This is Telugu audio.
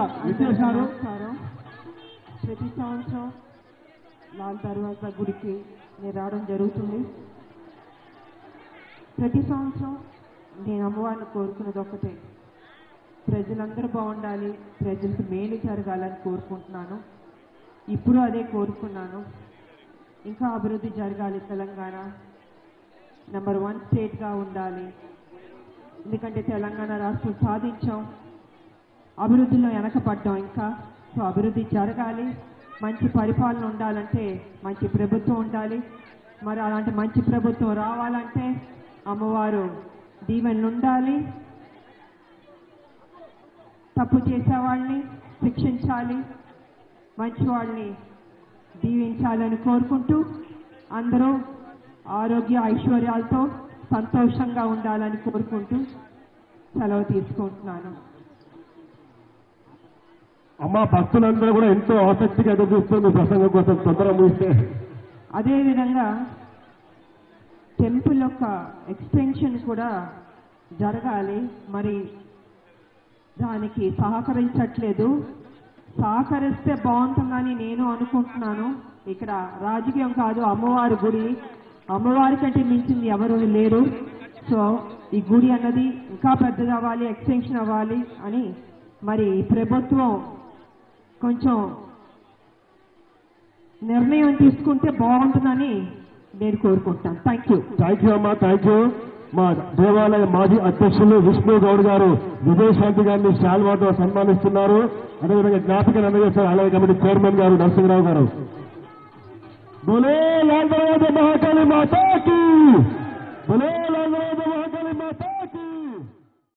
విచ్చేశారు నమస్కారం ప్రతి సంవత్సరం లాల్ దర్వాజా గుడికి నేను రావడం జరుగుతుంది ప్రతి సంవత్సరం నేను అమ్మవారిని కోరుకున్నది ఒకటే ప్రజలందరూ బాగుండాలి ప్రజలకు మేలు జరగాలని కోరుకుంటున్నాను ఇప్పుడు అదే కోరుకున్నాను ఇంకా అభివృద్ధి జరగాలి తెలంగాణ నెంబర్ వన్ స్టేట్గా ఉండాలి ఎందుకంటే తెలంగాణ రాష్ట్రం సాధించాం అభివృద్ధిలో వెనకపడ్డాం ఇంకా సో అభివృద్ధి జరగాలి మంచి పరిపాలన ఉండాలంటే మంచి ప్రభుత్వం ఉండాలి మరి అలాంటి మంచి ప్రభుత్వం రావాలంటే అమ్మవారు దీవెనలు ఉండాలి తప్పు చేసేవాళ్ళని శిక్షించాలి మంచి వాళ్ళని దీవించాలని కోరుకుంటూ అందరూ ఆరోగ్య ఐశ్వర్యాలతో సంతోషంగా ఉండాలని కోరుకుంటూ సెలవు తీసుకుంటున్నాను అమ్మ భక్తులందరూ కూడా ఎంతో ఆసక్తిగా ఎదురు చూస్తుంది మీ ప్రసంగం కోసం తొందరగా ముగిస్తే అదేవిధంగా టెంపుల్ యొక్క ఎక్స్టెన్షన్ కూడా జరగాలి మరి దానికి సహకరించట్లేదు సహకరిస్తే బాగుంటుందని నేను అనుకుంటున్నాను ఇక్కడ రాజకీయం కాదు అమ్మవారి గుడి అమ్మవారి కంటే మించింది ఎవరు లేరు సో ఈ గుడి అన్నది ఇంకా పెద్దది అవ్వాలి ఎక్స్టెన్షన్ అవ్వాలి అని మరి ఈ ప్రభుత్వం కొంచెం నిర్ణయం తీసుకుంటే బాగుంటుందని నేను కోరుకుంటాను థ్యాంక్ యూ థ్యాంక్ యూ అమ్మా థ్యాంక్ యూ మా దేవాలయ మాజీ అధ్యక్షులు విష్ణు గౌడ్ గారు విజయశాంతి గారిని శాల్వాతో సన్మానిస్తున్నారు అదేవిధంగా జ్ఞాపికలు అందజేస్తారు ఆలయ కమిటీ చైర్మన్ గారు నరసింహరావు గారు బోలే లాల్ దర్వాజా మహాకాళి మాతాకి